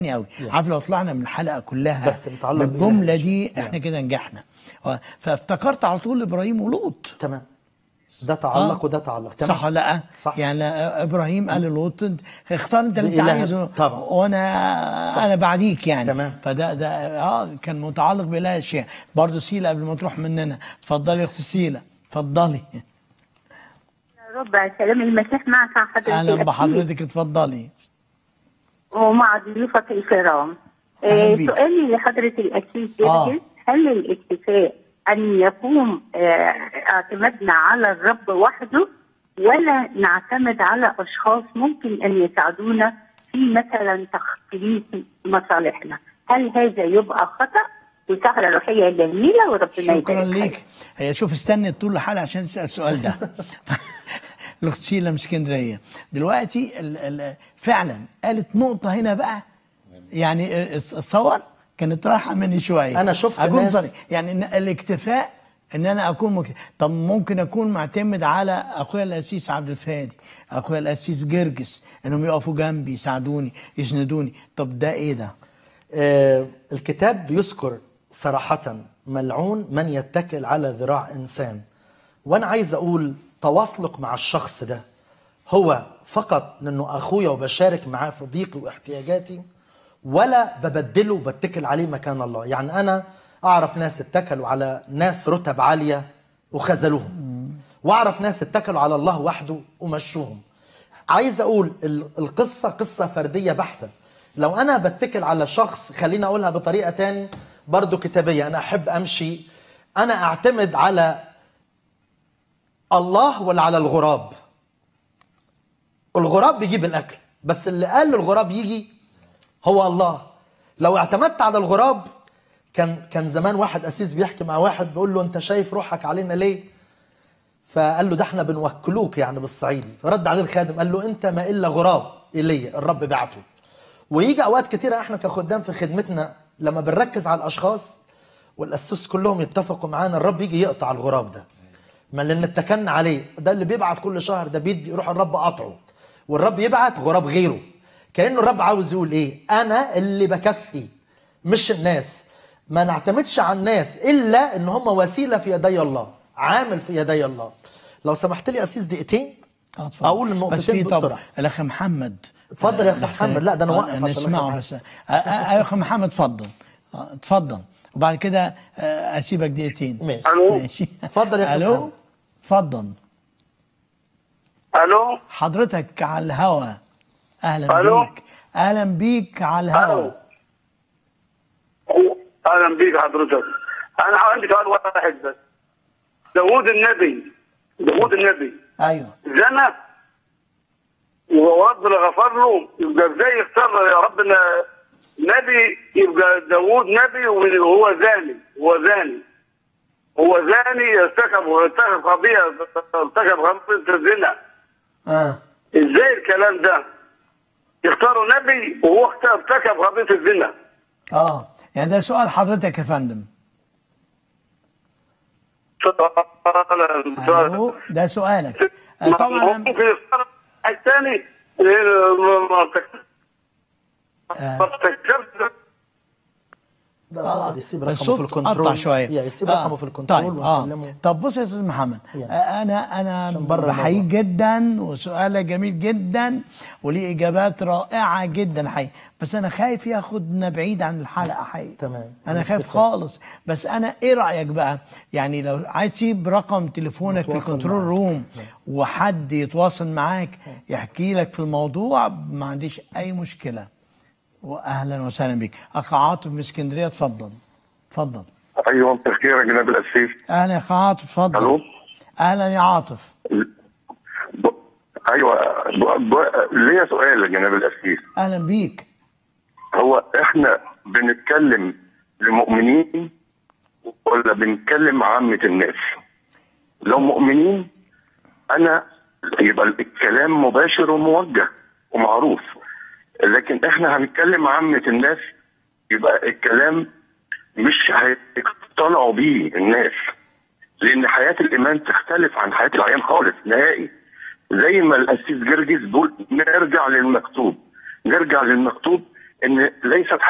قوي عارف لو طلعنا من الحلقه كلها بس متعلق بالجمله بإله دي نعم. احنا كده نجحنا آه، فافتكرت على طول ابراهيم ولوط تمام ده تعلق آه. وده تعلق تمام صح ولا لا صح. يعني آه، ابراهيم قال للوط انت اختار انت اللي انت بإله. عايزه طبعا. وانا صح. انا بعديك يعني تمام. فده ده اه كان متعلق باله اشياء برضه سيلا قبل ما تروح مننا اتفضلي يا اخت سيلا اتفضلي ربع سلام المسيح معك حضرتك اهلا الأكيد بحضرتك اتفضلي ومع ضيوفك الكرام أهلا آه، بيك. سؤالي لحضرة الأكيد آه. جرجس هل الاكتفاء أن يقوم آه، اعتمادنا على الرب وحده ولا نعتمد على أشخاص ممكن أن يساعدونا في مثلا تخطيط مصالحنا هل هذا يبقى خطأ وسهرة روحية جميلة وربنا شكرا يبارك ليك فيك. هي شوف استنت طول الحلقه عشان تسال السؤال ده الاخت سيلا من اسكندريه دلوقتي ال ال فعلا قالت نقطه هنا بقى يعني اتصور كانت رايحه مني شويه أنا شفت اكون ناس- صريح يعني إن الاكتفاء ان انا اكون مك... طب ممكن اكون معتمد على اخويا الاسيس عبد الفادي اخويا الاسيس جرجس انهم يقفوا جنبي يساعدوني يسندوني طب ده ايه ده آه، الكتاب بيذكر صراحة ملعون من يتكل على ذراع إنسان وأنا عايز أقول تواصلك مع الشخص ده هو فقط لأنه أخويا وبشارك معاه في ضيقي واحتياجاتي ولا ببدله وبتكل عليه مكان الله يعني أنا أعرف ناس اتكلوا على ناس رتب عالية وخذلوهم وأعرف ناس اتكلوا على الله وحده ومشوهم عايز اقول ال- القصه قصه فرديه بحته لو انا بتكل على شخص خليني اقولها بطريقه تاني برضو كتابيه انا احب امشي انا اعتمد على الله ولا على الغراب الغراب بيجيب الاكل بس اللي قال للغراب يجي هو الله لو اعتمدت على الغراب كان كان زمان واحد اسيس بيحكي مع واحد بيقول له انت شايف روحك علينا ليه فقال له ده احنا بنوكلوك يعني بالصعيدي فرد عليه الخادم قال له انت ما الا غراب ايليا الرب بعته ويجي اوقات كتيره احنا كخدام في خدمتنا لما بنركز على الاشخاص والاسس كلهم يتفقوا معانا الرب يجي يقطع الغراب ده ما لان اتكلنا عليه ده اللي بيبعت كل شهر ده بيدي يروح الرب قطعه والرب يبعت غراب غيره كانه الرب عاوز يقول ايه انا اللي بكفي مش الناس ما نعتمدش على الناس الا ان هم وسيله في يدي الله عامل في يدي الله لو سمحت لي اسيس دقيقتين آه، اتفضل. اقول بس النقطتين في طب بسرعه الاخ محمد اتفضل يا أخ آه، محمد. لا، ده أنا آه، واقف عشان الأخ نسمعه محمد. بس آه، آه، يا اخ محمد اتفضل آه، اتفضل وبعد كده آه، اسيبك دقيقتين ماشي. ألو. ماشي اتفضل يا أخ الو محمد. اتفضل الو حضرتك على الهوا اهلا ألو. بيك اهلا بيك على الهوا ألو. اهلا بيك حضرتك انا عندي سؤال واحد بس داوود النبي داوود النبي ايوه زنى وربنا غفر له يبقى ازاي يختار يا ربنا نبي يبقى داوود نبي وهو زاني هو زاني هو زاني يرتكب ارتكب خطيئه ارتكب خطيئه الزنا اه ازاي الكلام ده؟ يختاروا نبي وهو ارتكب خطيئه الزنا اه يعني ده سؤال حضرتك يا فندم الو ده سؤالك آه، طبعا ممكن يختار واحد ثاني ما ارتكبش ده طبعا يسيب رقمه الصوت في الكنترول قطع شويه يا يسيب آه، رقمه في الكنترول طيب اه ونكلمه طب بص يا استاذ محمد يعني. آه، انا انا عشان بره بحييك الموضوع. جدا وسؤالك جميل جدا وليه اجابات رائعه جدا حقيقي بس انا خايف ياخدنا بعيد عن الحلقه حقيقي تمام. انا خايف اتفق. خالص بس انا ايه رايك بقى يعني لو عايز تسيب رقم تليفونك في نتواصل كنترول معاك. روم وحد يتواصل معاك يحكي لك في الموضوع ما عنديش اي مشكله واهلا وسهلا بك اخ عاطف من اسكندريه اتفضل اتفضل ايوه مساء الخير يا جناب الاسيس اهلا يا اخ عاطف اتفضل الو اهلا يا عاطف ب... ايوه ب... ب... ليا سؤال يا جناب الاسيس اهلا بيك هو احنا بنتكلم لمؤمنين ولا بنتكلم عامة الناس لو مؤمنين انا يبقى الكلام مباشر وموجه ومعروف لكن احنا هنتكلم عامة الناس يبقى الكلام مش هيقتنعوا بيه الناس لان حياه الايمان تختلف عن حياه العيان خالص نهائي زي ما الاسيس جرجس بيقول نرجع للمكتوب نرجع للمكتوب ان ليست